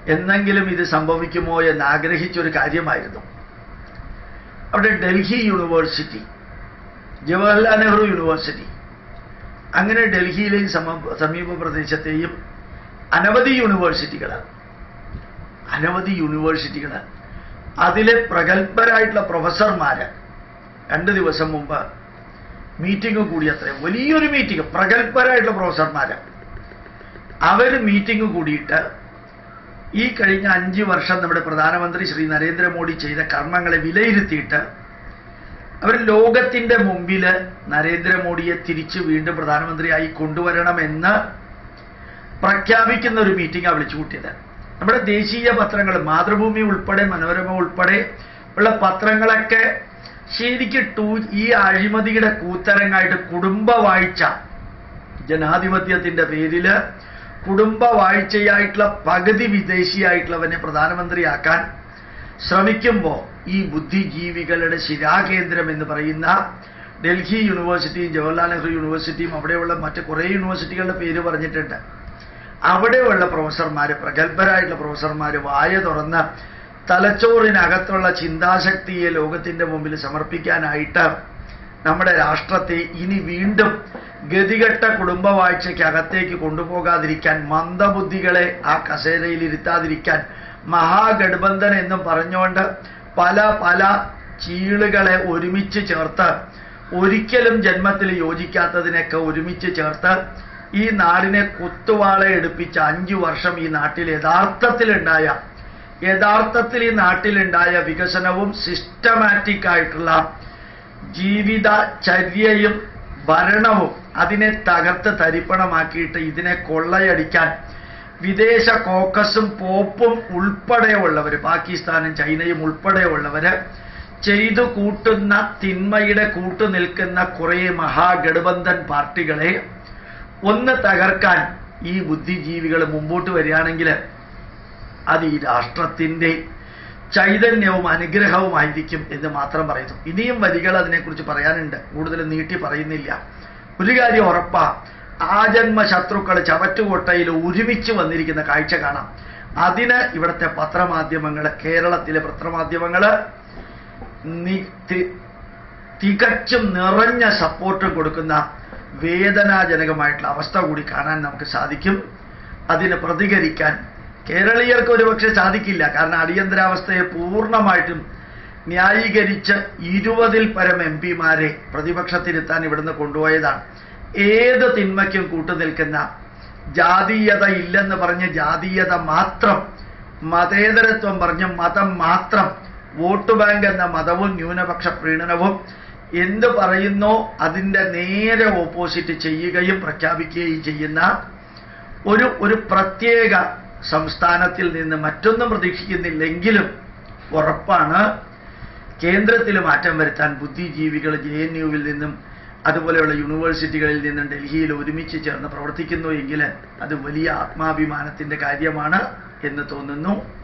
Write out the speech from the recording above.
എന്നെങ്കിലും ഇത് സംഭവിക്കുമോ എന്ന് ആഗ്രഹിച്ചൊരു കാര്യമായിരുന്നു അവിടെ ഡൽഹി യൂണിവേഴ്സിറ്റി ജവഹർലാൽ നെഹ്റു യൂണിവേഴ്സിറ്റി അങ്ങനെ ഡൽഹിയിലെയും സമ- സമീപ പ്രദേശത്തെയും അനവധി യൂണിവേഴ്സിറ്റികൾ അനവധി യൂണിവേഴ്സിറ്റികൾ അതിലെ പ്രഗത്ഭരായിട്ടുള്ള പ്രൊഫസർമാര് രണ്ട് ദിവസം മുമ്പ് മീറ്റിംഗ് കൂടിയത്രേ വലിയൊരു മീറ്റിംഗ് പ്രഗത്ഭരായിട്ടുള്ള പ്രൊഫസർമാര് അവർ മീറ്റിംഗ് കൂടിയിട്ട് ഈ കഴിഞ്ഞ അഞ്ച് വർഷം നമ്മുടെ പ്രധാനമന്ത്രി ശ്രീ നരേന്ദ്രമോദി ചെയ്ത കർമ്മങ്ങളെ വിലയിരുത്തിയിട്ട് അവർ ലോകത്തിന്റെ മുമ്പിൽ നരേന്ദ്രമോദിയെ തിരിച്ച് വീണ്ടും പ്രധാനമന്ത്രിയായി കൊണ്ടുവരണമെന്ന് പ്രഖ്യാപിക്കുന്ന ഒരു മീറ്റിംഗാണ് വിളിച്ചു കൂട്ടിയത് നമ്മുടെ ദേശീയ പത്രങ്ങൾ മാതൃഭൂമി ഉൾപ്പെടെ മനോരമ ഉൾപ്പെടെ ഉള്ള പത്രങ്ങളൊക്കെ ശരിക്ക് ടൂ ഈ അഴിമതിയുടെ കൂത്തരങ്ങായിട്ട് കുടുംബ വാഴ്ച ജനാധിപത്യത്തിന്റെ പേരില് കുടുംബ വാഴ്ചയായിട്ടുള്ള പകുതി വിദേശിയായിട്ടുള്ളവനെ പ്രധാനമന്ത്രിയാക്കാൻ ശ്രമിക്കുമ്പോൾ ഈ ബുദ്ധിജീവികളുടെ ശിരാകേന്ദ്രം എന്ന് പറയുന്ന ഡൽഹി യൂണിവേഴ്സിറ്റിയും ജവഹർലാൽ നെഹ്റു യൂണിവേഴ്സിറ്റിയും അവിടെയുള്ള മറ്റ് കുറേ യൂണിവേഴ്സിറ്റികളുടെ പേര് പറഞ്ഞിട്ടുണ്ട് അവിടെയുള്ള പ്രൊഫസർമാര് പ്രഗത്ഭരായിട്ടുള്ള പ്രൊഫസർമാര് വായ തുറന്ന് തലച്ചോറിനകത്തുള്ള ചിന്താശക്തിയെ ലോകത്തിന്റെ മുമ്പിൽ സമർപ്പിക്കാനായിട്ട് നമ്മുടെ രാഷ്ട്രത്തെ ഇനി വീണ്ടും ഗതികെട്ട കുടുംബവാഴ്ചയ്ക്ക് അകത്തേക്ക് കൊണ്ടുപോകാതിരിക്കാൻ മന്ദബുദ്ധികളെ ആ കസേരയിൽ ഇരുത്താതിരിക്കാൻ മഹാഗഡ്ബന്ധൻ എന്നും പറഞ്ഞുകൊണ്ട് പല പല ചീളുകളെ ഒരുമിച്ച് ചേർത്ത് ഒരിക്കലും ജന്മത്തിൽ യോജിക്കാത്തതിനൊക്കെ ഒരുമിച്ച് ചേർത്ത് ഈ നാടിനെ കുത്തുവാള എടുപ്പിച്ച അഞ്ചു വർഷം ഈ നാട്ടിൽ യഥാർത്ഥത്തിലുണ്ടായ യഥാർത്ഥത്തിൽ ഈ നാട്ടിലുണ്ടായ വികസനവും സിസ്റ്റമാറ്റിക് ആയിട്ടുള്ള ജീവിതചര്യയും ഭരണവും അതിനെ തകർത്ത് തരിപ്പണമാക്കിയിട്ട് ഇതിനെ കൊള്ളയടിക്കാൻ വിദേശ കോക്കസും പോപ്പും ഉൾപ്പെടെയുള്ളവർ പാകിസ്ഥാനും ചൈനയും ഉൾപ്പെടെയുള്ളവര് ചെയ്തു കൂട്ടുന്ന തിന്മയുടെ കൂട്ടു നിൽക്കുന്ന കുറേ മഹാഗഡ്ബന്ധൻ പാർട്ടികളെ ഒന്ന് തകർക്കാൻ ഈ ബുദ്ധിജീവികൾ മുമ്പോട്ട് വരികയാണെങ്കിൽ അത് ഈ രാഷ്ട്രത്തിന്റെ ചൈതന്യവും അനുഗ്രഹവുമായിരിക്കും എന്ന് മാത്രം പറയുന്നു ഇനിയും വരികൾ അതിനെക്കുറിച്ച് പറയാനുണ്ട് കൂടുതൽ നീട്ടി പറയുന്നില്ല ഒരു കാര്യം ഉറപ്പാ ആജന്മ ശത്രുക്കൾ ചവറ്റുകൊട്ടയിൽ ഒരുമിച്ച് വന്നിരിക്കുന്ന കാഴ്ച കാണാം അതിന് ഇവിടുത്തെ പത്രമാധ്യമങ്ങൾ കേരളത്തിലെ പത്രമാധ്യമങ്ങൾ നി- തി- തികച്ചും നിറഞ്ഞ സപ്പോർട്ട് കൊടുക്കുന്ന വേദനാജനകമായിട്ടുള്ള അവസ്ഥ കൂടി കാണാൻ നമുക്ക് സാധിക്കും അതിന് പ്രതികരിക്കാൻ കേരളീയർക്ക് ഒരുപക്ഷെ സാധിക്കില്ല കാരണം അടിയന്തരാവസ്ഥയെ പൂർണ്ണമായിട്ടും ന്യായീകരിച്ച് ഇരുപതിൽ പരം എം പിമാരെ പ്രതിപക്ഷത്തിരുത്താൻ ഇവിടുന്ന് കൊണ്ടുപോയതാണ് ഏത് തിന്മയ്ക്കും കൂട്ടുനിൽക്കുന്ന ജാതീയത ഇല്ലെന്ന് പറഞ്ഞ് ജാതീയത മാത്രം മതേതരത്വം പറഞ്ഞ് മതം മാത്രം വോട്ട് ബാങ്ക് എന്ന മതവും ന്യൂനപക്ഷ പ്രീണനവും എന്ത് പറയുന്നോ അതിൻ്റെ നേരെ ഓപ്പോസിറ്റ് ചെയ്യുകയും പ്രഖ്യാപിക്കുകയും ചെയ്യുന്ന ഒരു ഒരു പ്രത്യേക സംസ്ഥാനത്തിൽ നിന്ന് മറ്റൊന്നും പ്രതീക്ഷിക്കുന്നില്ലെങ്കിലും ഉറപ്പാണ് കേന്ദ്രത്തിൽ മാറ്റം വരുത്താൻ ബുദ്ധിജീവികൾ ജെ എൻ യുവിൽ നിന്നും അതുപോലെയുള്ള യൂണിവേഴ്സിറ്റികളിൽ നിന്നും ഡൽഹിയിൽ ഒരുമിച്ച് ചേർന്ന് പ്രവർത്തിക്കുന്നു എങ്കിൽ അത് വലിയ ആത്മാഭിമാനത്തിന്റെ കാര്യമാണ് എന്ന് തോന്നുന്നു